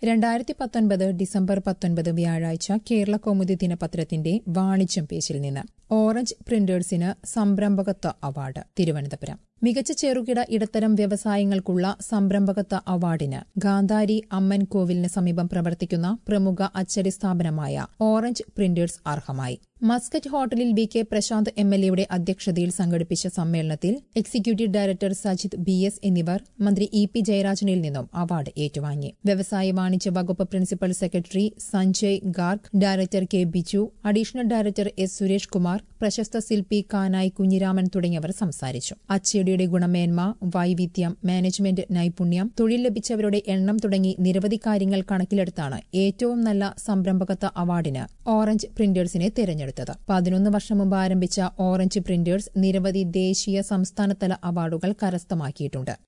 രണ്ടായിരത്തി പത്തൊൻപത് ഡിസംബർ പത്തൊൻപത് വ്യാഴാഴ്ച കേരള കൗമുദി ദിനപത്രത്തിന്റെ വാണിജ്യം പേജിൽ നിന്ന് ഓറഞ്ച് പ്രിന്റേഴ്സിന് സംരംഭകത്വ അവാർഡ് തിരുവനന്തപുരം മികച്ച ചെറുകിട ഇടത്തരം വ്യവസായങ്ങൾക്കുള്ള സംരംഭകത്വ അവാർഡിന് ഗാന്ധാരി അമ്മൻ കോവിലിന് സമീപം പ്രവർത്തിക്കുന്ന പ്രമുഖ അച്ചടി സ്ഥാപനമായ ഓറഞ്ച് പ്രിന്റേഴ്സ് അർഹമായി മസ്കറ്റ് ഹോട്ടലിൽ V K Prashant M L എയുടെ അധ്യക്ഷതയിൽ സംഘടിപ്പിച്ച സമ്മേളനത്തിൽ executive director Sajith B S എന്നിവർ മന്ത്രി ഇ പി ജയരാജനിൽ നിന്നും അവാർഡ് ഏറ്റുവാങ്ങി വ്യവസായ വാണിജ്യ വകുപ്പ് principal secretary Sanjay Garg director K Biju additional director S Suresh Kumar പ്രശസ്ത ശില്പി കാനായി കുഞ്ഞിരാമൻ തുടങ്ങിയവർ സംസാരിച്ചു അച്ചടിയുടെ ഗുണമേന്മ വൈവിധ്യം മാനേജ്മെന്റ് നൈപുണ്യം തൊഴിൽ ലഭിച്ചവരുടെ എണ്ണം തുടങ്ങി നിരവധി കാര്യങ്ങൾ കണക്കിലെടുത്താണ് ഏറ്റവും നല്ല സംരംഭകത്വ അവാർഡിന് ഓറഞ്ച് പ്രിന്റേഴ്സിനെ തെരഞ്ഞെടുത്തത് പതിനൊന്ന് വർഷം മുമ്പ് ആരംഭിച്ച ഓറഞ്ച് പ്രിന്റേഴ്സ് നിരവധി ദേശീയ സംസ്ഥാനതല അവാർഡുകൾ കരസ്ഥമാക്കിയിട്ടുണ്ട്